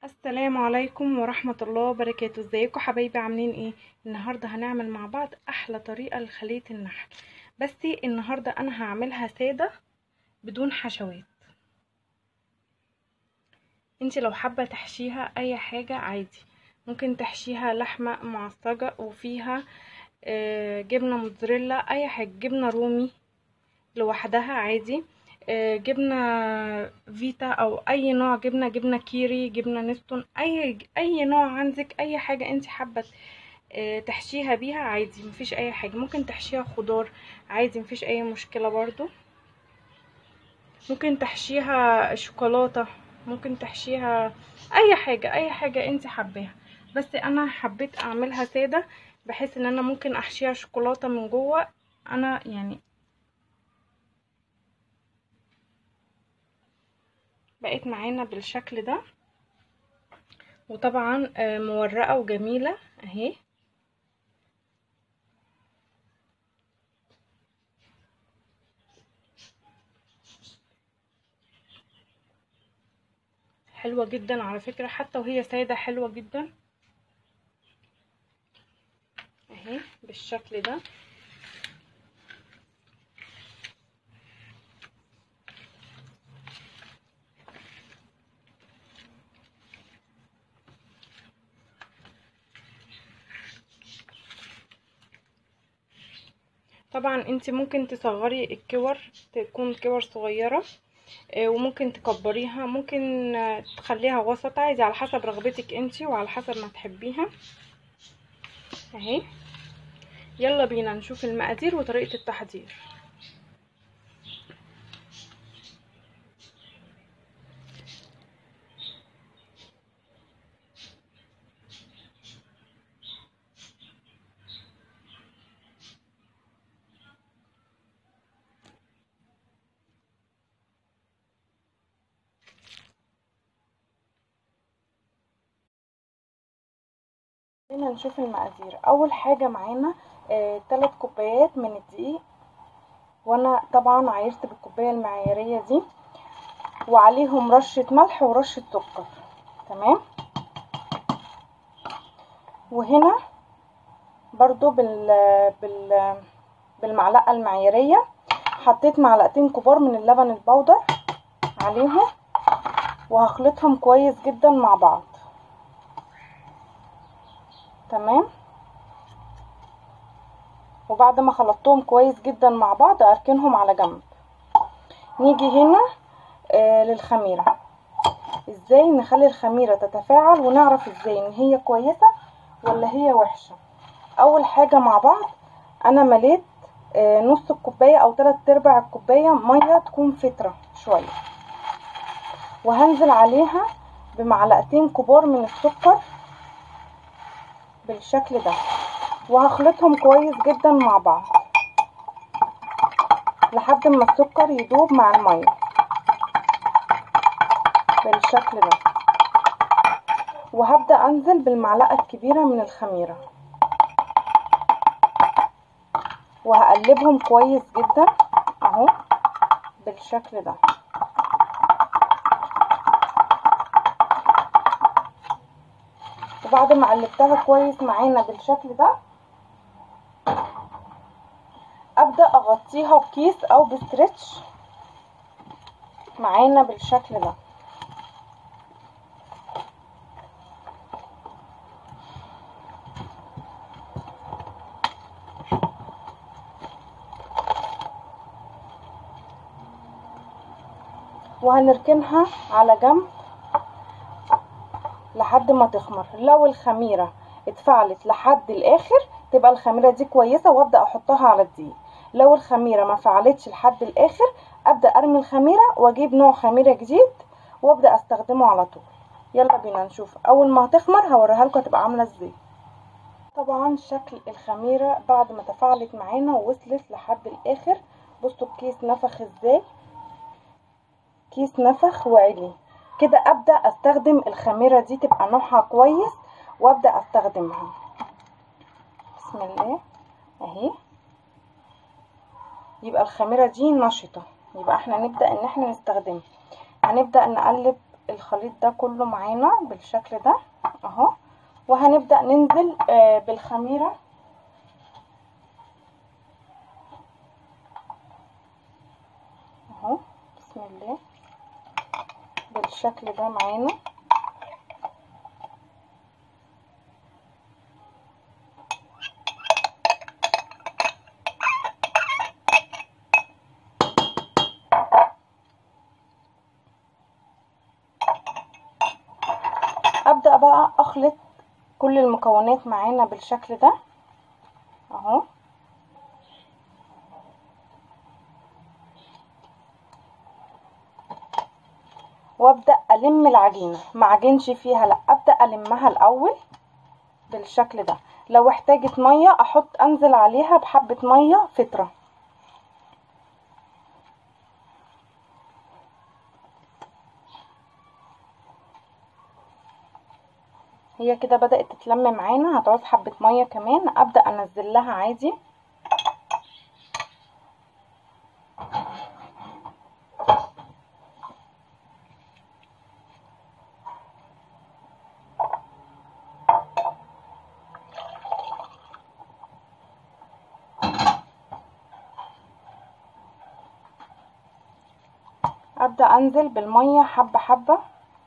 السلام عليكم ورحمة الله وبركاته ازيكم حبايبي عاملين ايه النهاردة هنعمل مع بعض احلى طريقة لخلية النحل بس النهاردة انا هعملها سادة بدون حشوات انتي لو حابة تحشيها اي حاجة عادي ممكن تحشيها لحمة معصجة وفيها آه، جبنة موتزاريلا اي حاجة جبنة رومي لوحدها عادي آه، جبنة فيتا او اي نوع جبنة جبنة كيري جبنة نستون اي اي نوع عندك اي حاجة انت حابة آه، تحشيها بيها عادي مفيش اي حاجة ممكن تحشيها خضار عادي مفيش اي مشكلة برضو ممكن تحشيها شوكولاتة ممكن تحشيها اي حاجة اي حاجة انت حباها بس انا حبيت اعملها سادة بحيث ان انا ممكن احشيها شوكولاتة من جوه انا يعني بقت معانا بالشكل ده وطبعا آه، مورقة وجميلة اهي حلوة جدا على فكرة حتى وهي سادة حلوة جدا اهي بالشكل ده طبعا انت ممكن تصغري الكور تكون كور صغيرة آه، وممكن تكبريها ممكن آه، تخليها وسط عادي على حسب رغبتك انت وعلى حسب ما تحبيها اهي يلا بينا نشوف المقادير وطريقة التحضير هنا نشوف المقادير اول حاجة معانا آه، تلات كوبايات من الدقيق وانا طبعا عايرت بالكوباية المعيارية دي وعليهم رشة ملح ورشة سكر تمام وهنا برضو بال بال بالمعلقة المعيارية حطيت معلقتين كبار من اللبن البودر عليهم وهخلطهم كويس جدا مع بعض تمام وبعد ما خلطتهم كويس جدا مع بعض اركنهم على جنب نيجي هنا آه للخميرة ازاي نخلي الخميرة تتفاعل ونعرف ازاي ان هي كويسة ولا هي وحشة اول حاجة مع بعض انا مليت آه نص الكوباية او تلات ارباع الكوباية مية تكون فترة شوية وهنزل عليها بمعلقتين كبار من السكر بالشكل ده وهخلطهم كويس جدا مع بعض لحد ما السكر يدوب مع المية بالشكل ده وهبدأ انزل بالمعلقة الكبيرة من الخميرة وهقلبهم كويس جدا اهو بالشكل ده وبعد ما قلبتها كويس معانا بالشكل ده ابدا اغطيها بكيس او بستريتش معانا بالشكل ده وهنركنها على جنب لحد ما تخمر لو الخميرة اتفعلت لحد الاخر تبقى الخميرة دي كويسة وابدأ احطها على الدقيق لو الخميرة ما فعلتش لحد الاخر ابدأ ارمي الخميرة واجيب نوع خميرة جديد وابدأ استخدمه على طول يلا بينا نشوف اول ما هتخمر هوريها لكم هتبقى عاملة ازاي طبعا شكل الخميرة بعد ما تفاعلت معانا ووصلت لحد الاخر بصوا الكيس نفخ ازاي كيس نفخ وعلي كده ابدا استخدم الخميره دي تبقى نوعها كويس وابدا استخدمها بسم الله اهي يبقى الخميره دي نشطه يبقى احنا نبدا ان احنا نستخدمها هنبدا نقلب الخليط ده كله معانا بالشكل ده اهو وهنبدأ ننزل آه، بالخميرة اهو بسم الله بالشكل ده معانا ابدا بقى اخلط كل المكونات معانا بالشكل ده اهو وابدا الم العجينه ما عجنش فيها لا ابدا المها الاول بالشكل ده لو احتاجت ميه احط انزل عليها بحبه ميه فتره هي كده بدأت تتلم معانا هتعوز حبة مية كمان أبدأ أنزل لها عادي أبدأ أنزل بالمية حبة حبة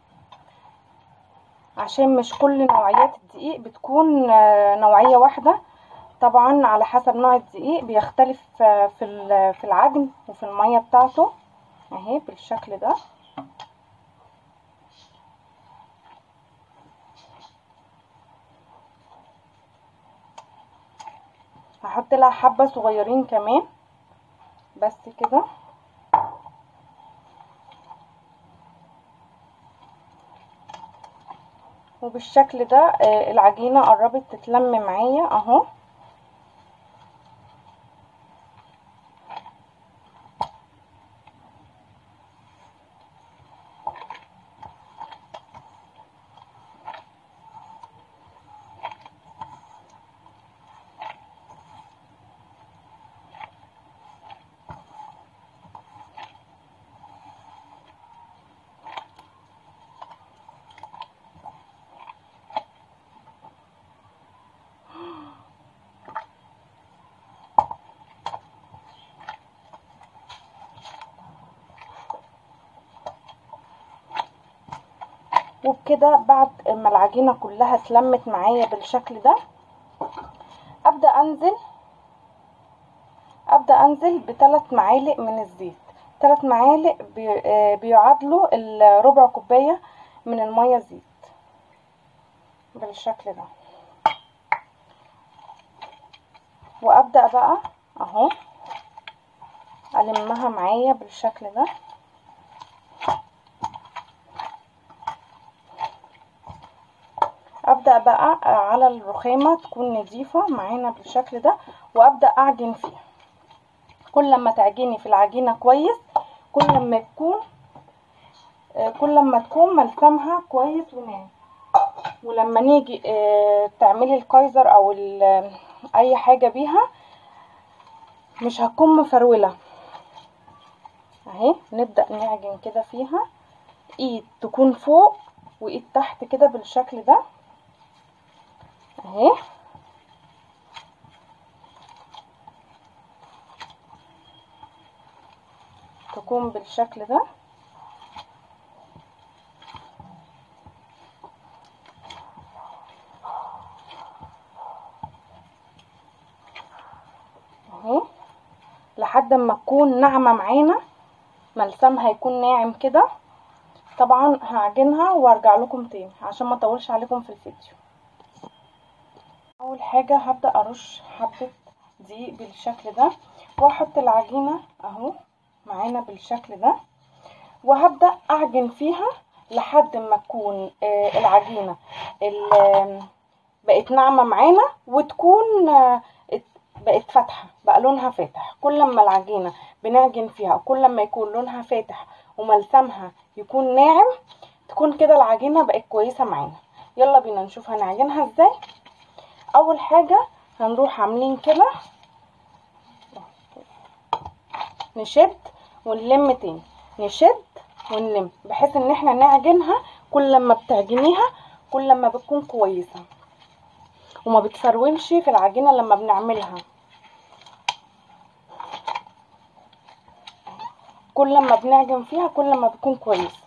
عشان مش كل نوعيات الدقيق بتكون آه، نوعية واحدة طبعا على حسب نوع الدقيق بيختلف آه، في ال- في العجن وفي المية بتاعته اهي بالشكل ده هحط لها حبة صغيرين كمان بس كده وبالشكل ده آه، العجينة قربت تتلم معايا اهو وبكده بعد ما العجينة كلها اتلمت معايا بالشكل ده ابدأ انزل ابدأ انزل بثلاث معالق من الزيت ثلاث معالق بي- آه، بيعادلوا الربع كوباية من المية زيت بالشكل ده وابدأ بقى اهو المها معايا بالشكل ده ابدا بقى على الرخامه تكون نظيفه معانا بالشكل ده وابدا اعجن فيها كل لما تعجني في العجينه كويس كل لما يكون آه، كل لما تكون ملسمها كويس وناعم ولما نيجي آه، تعملي الكايزر او ال- اي حاجه بيها مش هتكون مفروله اهي نبدا نعجن كده فيها ايد تكون فوق وايد تحت كده بالشكل ده اهي تكون بالشكل ده اهي لحد ما تكون ناعمه معانا ملسمها يكون ناعم كده طبعا هعجنها وارجع لكم تاني عشان ما اطولش عليكم في الفيديو اول حاجه هبدا ارش حبه دقيق بالشكل ده واحط العجينه اهو معانا بالشكل ده وهبدا اعجن فيها لحد ما تكون آه، العجينه ال- آم، بقت ناعمه معانا وتكون آه، ات- بقت فاتحه بقى لونها فاتح كل ما العجينه بنعجن فيها كل ما يكون لونها فاتح وملسمها يكون ناعم تكون كده العجينه بقت كويسه معانا يلا بينا نشوف هنعجنها ازاي اول حاجه هنروح عاملين كده نشد ونلم تاني نشد ونلم بحيث ان احنا نعجنها كل لما بتعجنيها كل لما بتكون كويسة وما بتفرولش في العجينة لما بنعملها كل لما بنعجن فيها كل لما بتكون كويسة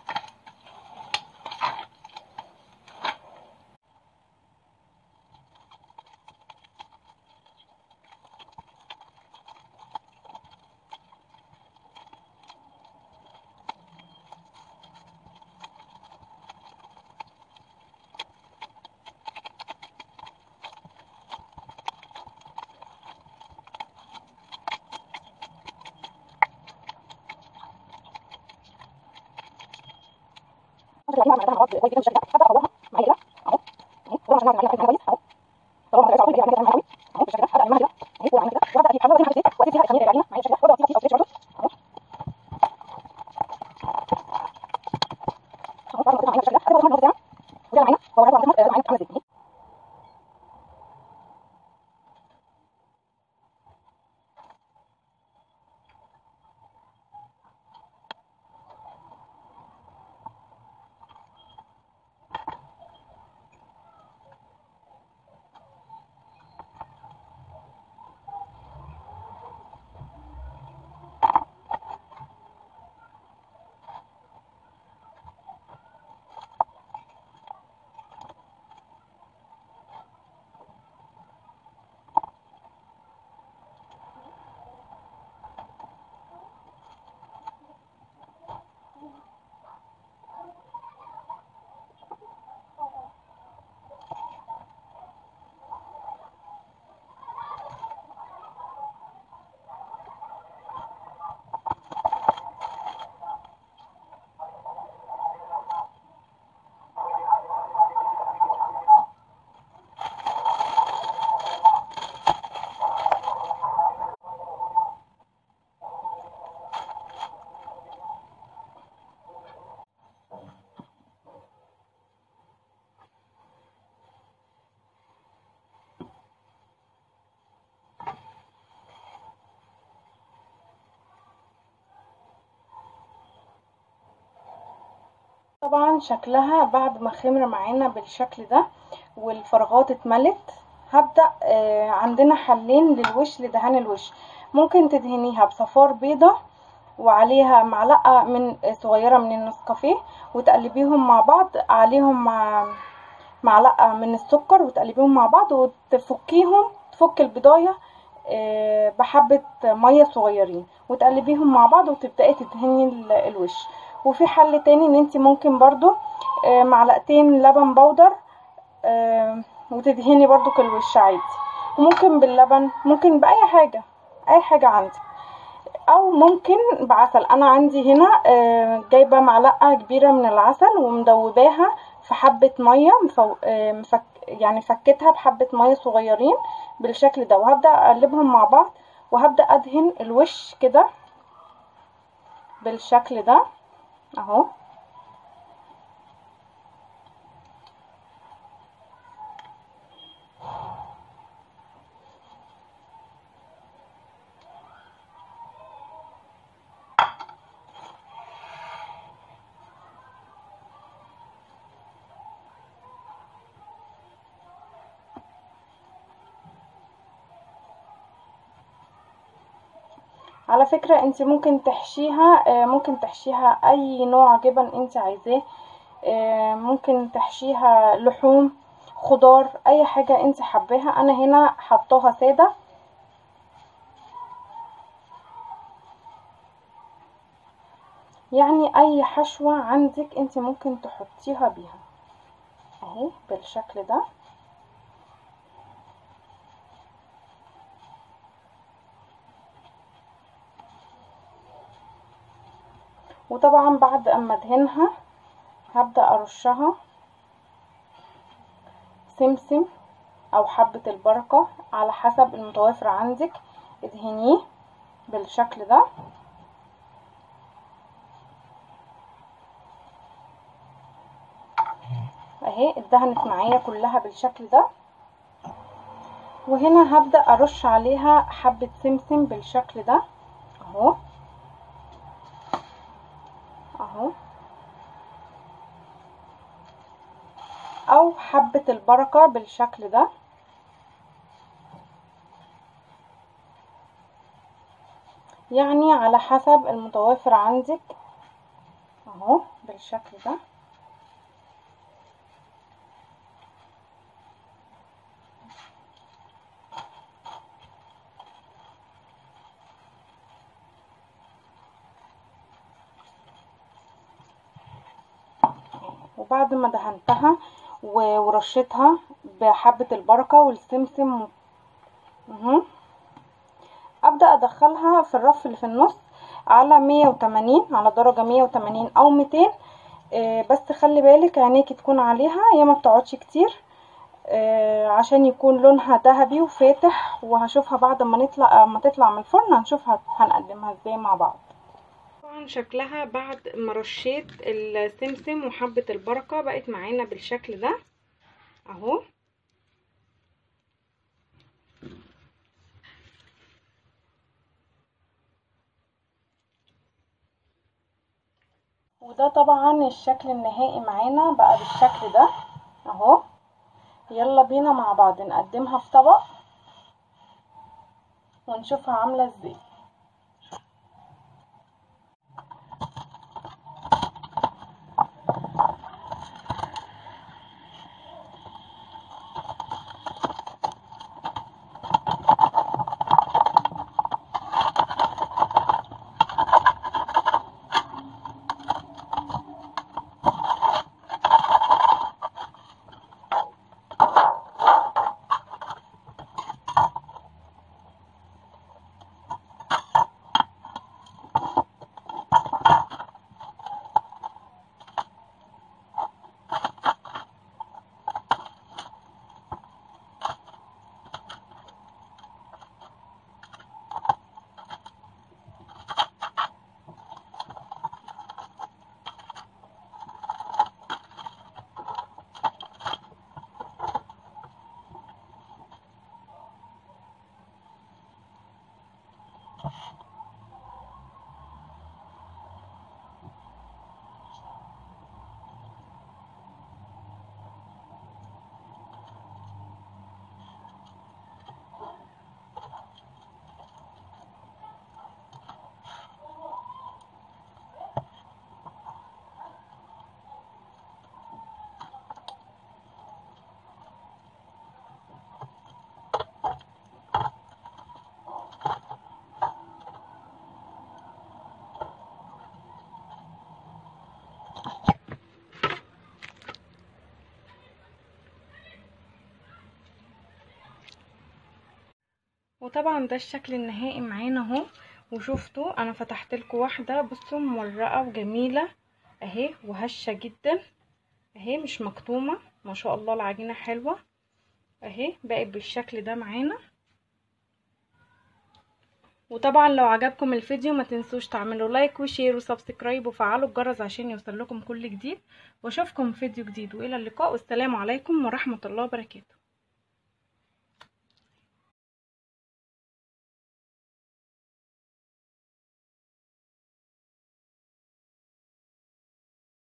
طبعا شكلها بعد ما خمر معانا بالشكل ده والفراغات اتملت هبدأ آه، عندنا حلين للوش لدهان الوش ممكن تدهنيها بصفار بيضة وعليها معلقة من صغيرة من النسكافيه وتقلبيهم مع بعض عليهم مع معلقة من السكر وتقلبيهم مع بعض وتفكيهم تفك البضاية آه، بحبة مية صغيرين وتقلبيهم مع بعض وتبدأي تدهني ال- الوش وفي حل تاني ان انت ممكن برضو آه، معلقتين لبن بودر آه، وتدهني برضو الوش عادي وممكن باللبن ممكن بأي حاجة أي حاجة عندك او ممكن بعسل انا عندي هنا آه، جايبه معلقه كبيره من العسل ومدوباها في حبه ميه مفو... آه، مفك... يعني فكتها بحبه ميه صغيرين بالشكل ده وهبدا اقلبهم مع بعض وهبدا ادهن الوش كده بالشكل ده اهو على فكرة انت ممكن تحشيها آه، ممكن تحشيها اي نوع جبن انت عايزاه آه، ممكن تحشيها لحوم خضار اي حاجة انت حباها انا هنا حطاها سادة يعني اي حشوة عندك انت ممكن تحطيها بيها اهي بالشكل ده وطبعا بعد اما ادهنها هبدأ ارشها سمسم او حبة البركة على حسب المتوافر عندك ادهنيه بالشكل ده اهي اتدهنت معايا كلها بالشكل ده وهنا هبدأ ارش عليها حبة سمسم بالشكل ده اهو اهو او حبة البركة بالشكل ده يعني على حسب المتوفر عندك اهو بالشكل ده وبعد ما دهنتها ورشيتها بحبة البركة والسمسم اهو ابدأ ادخلها في الرف اللي في النص على مية وتمانين على درجة مية وتمانين او ميتين بس خلي بالك عينيكي تكون عليها هي ما بتقعدش كتير عشان يكون لونها ذهبي وفاتح وهشوفها بعد ما نطلع ما تطلع من الفرن هنشوفها هنقدمها ازاي مع بعض طبعا شكلها بعد ما رشيت السمسم وحبة البركة بقت معانا بالشكل ده اهو وده طبعا الشكل النهائي معانا بقى بالشكل ده اهو يلا بينا مع بعض نقدمها في طبق ونشوفها عاملة ازاي وطبعا ده الشكل النهائي معانا اهو وشفتوا انا فتحت لكم واحده بصوا مورقه وجميله اهي وهشه جدا اهي مش مكتومه ما شاء الله العجينه حلوه اهي بقت بالشكل ده معانا وطبعا لو عجبكم الفيديو ما تنسوش تعملوا لايك وشير وسبسكرايب وفعلوا الجرس عشان يوصل لكم كل جديد واشوفكم في فيديو جديد والى اللقاء والسلام عليكم ورحمه الله وبركاته